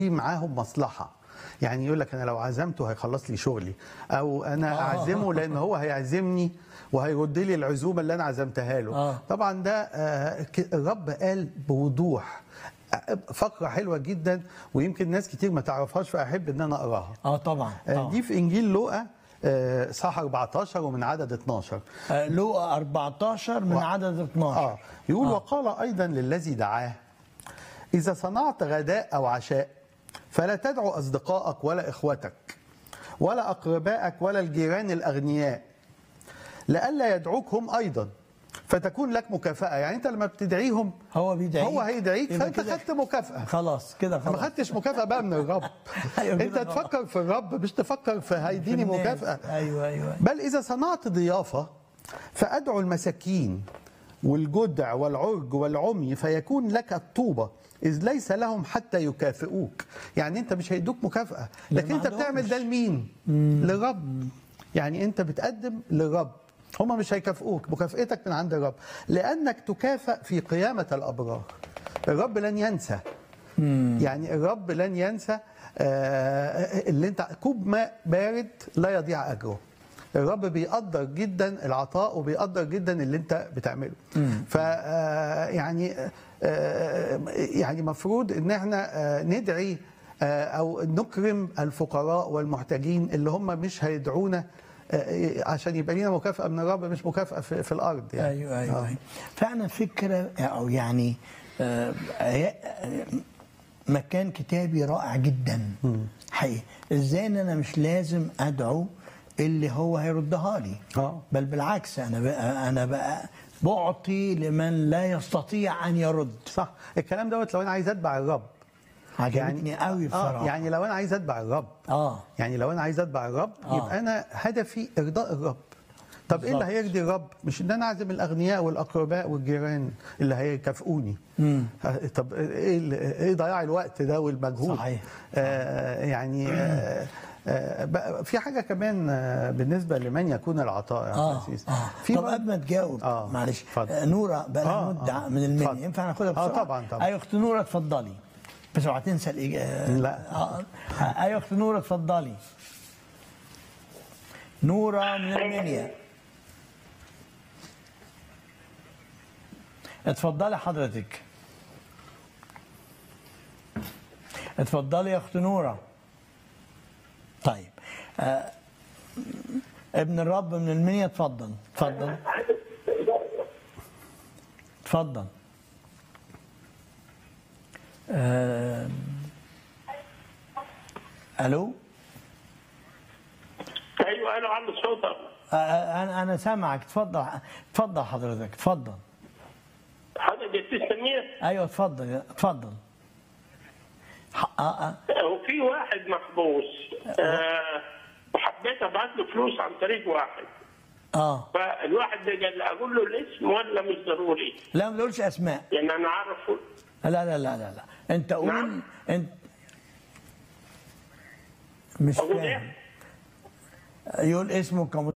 في معاهم مصلحه يعني يقول لك انا لو عزمته هيخلص لي شغلي او انا اعزمه لان هو هيعزمني وهيرد لي العزومه اللي انا عزمتها له آه. طبعا ده آه، ك- الرب قال بوضوح آه، فقره حلوه جدا ويمكن ناس كتير ما تعرفهاش فاحب ان انا اقراها اه طبعا, آه، طبعا. دي في انجيل لوقا آه، صح 14 ومن عدد 12 آه، لوقا 14 من و- عدد 12 اه يقول آه. وقال ايضا للذي دعاه اذا صنعت غداء او عشاء فلا تدعو اصدقائك ولا اخوتك ولا اقربائك ولا الجيران الاغنياء لئلا يدعوك هم ايضا فتكون لك مكافاه يعني انت لما بتدعيهم هو بيدعيك هو هيدعيك يبقى فانت كده- خدت مكافاه خلاص كده ما خلاص خدتش مكافاه بقى من الرب أيوة انت كده تفكر في الرب مش تفكر في هيديني في الناس. مكافاه ايوه ايوه بل إذا صنعت ضيافة فأدعو المساكين والجدع والعرج والعمي فيكون لك الطوبة إذ ليس لهم حتى يكافئوك يعني أنت مش هيدوك مكافأة لا، لكن ما أنت عندهمش. بتعمل ده لمين للرب يعني أنت بتقدم للرب هم مش هيكافئوك مكافئتك من عند الرب لأنك تكافئ في قيامة الأبرار الرب لن ينسى يعني الرب لن ينسى آه، اللي انت كوب ماء بارد لا يضيع اجره الرب بيقدر جدا العطاء وبيقدر جدا اللي انت بتعمله ف آه، يعني آه، يعني مفروض ان احنا آه، ندعي آه، او نكرم الفقراء والمحتاجين اللي هم مش هيدعونا آه، عشان يبقى لنا مكافاه من الرب مش مكافاه في, في الارض يعني ايوه ايوه, آه. أيوة. فعلا فكره او يعني آه، آه، مكان كتابي رائع جدا حقيقي ازاي ان انا مش لازم ادعو اللي هو هيردها لي آه. بل بالعكس انا بقى انا بقى بعطي لمن لا يستطيع ان يرد صح الكلام دوت لو انا عايز اتبع الرب عجبتني قوي بصراحه آه يعني لو انا عايز اتبع الرب اه يعني لو انا عايز اتبع الرب آه. يبقى انا هدفي ارضاء الرب طب ايه اللي بالظبط. هيرضي الرب مش ان انا اعزم الاغنياء والاقرباء والجيران اللي هيكافئوني مم. آه، طب ايه ال- ايه ضياع الوقت ده والمجهود صحيح. آه يعني آه آه بقى في حاجه كمان آه بالنسبه لمن يكون العطاء يا اه أسيس. اه في طب بعض- قبل ما تجاوب آه، معلش اتفضل. آه، نوره بقى لها آه، مده آه. من المنيا اتفضل. ينفع ناخدها آه، بسرعه طبعاً، طبعاً. اي اخت نوره اتفضلي بس اوعى تنسى الإج... لا. آه. اي اخت نوره اتفضلي نوره من المنيا اتفضلي حضرتك اتفضلي يا اخت نوره طيب آه ابن الرب من المنيا اتفضل اتفضل اتفضل آه... الو ايوه انا عم صوتك آه، انا انا سامعك اتفضل اتفضل حضرتك اتفضل حضرتك تستنيه ايوه اتفضل اتفضل ح- آه، آه. هو في واحد محبوس آه وحبيت ابعت له فلوس عن طريق واحد اه فالواحد ده قال لي اقول له الاسم ولا مش ضروري؟ لا ما تقولش اسماء يعني انا اعرفه لا لا لا لا لا انت قول نعم. انت مش أقول فاهم إيه؟ يقول اسمه كمت...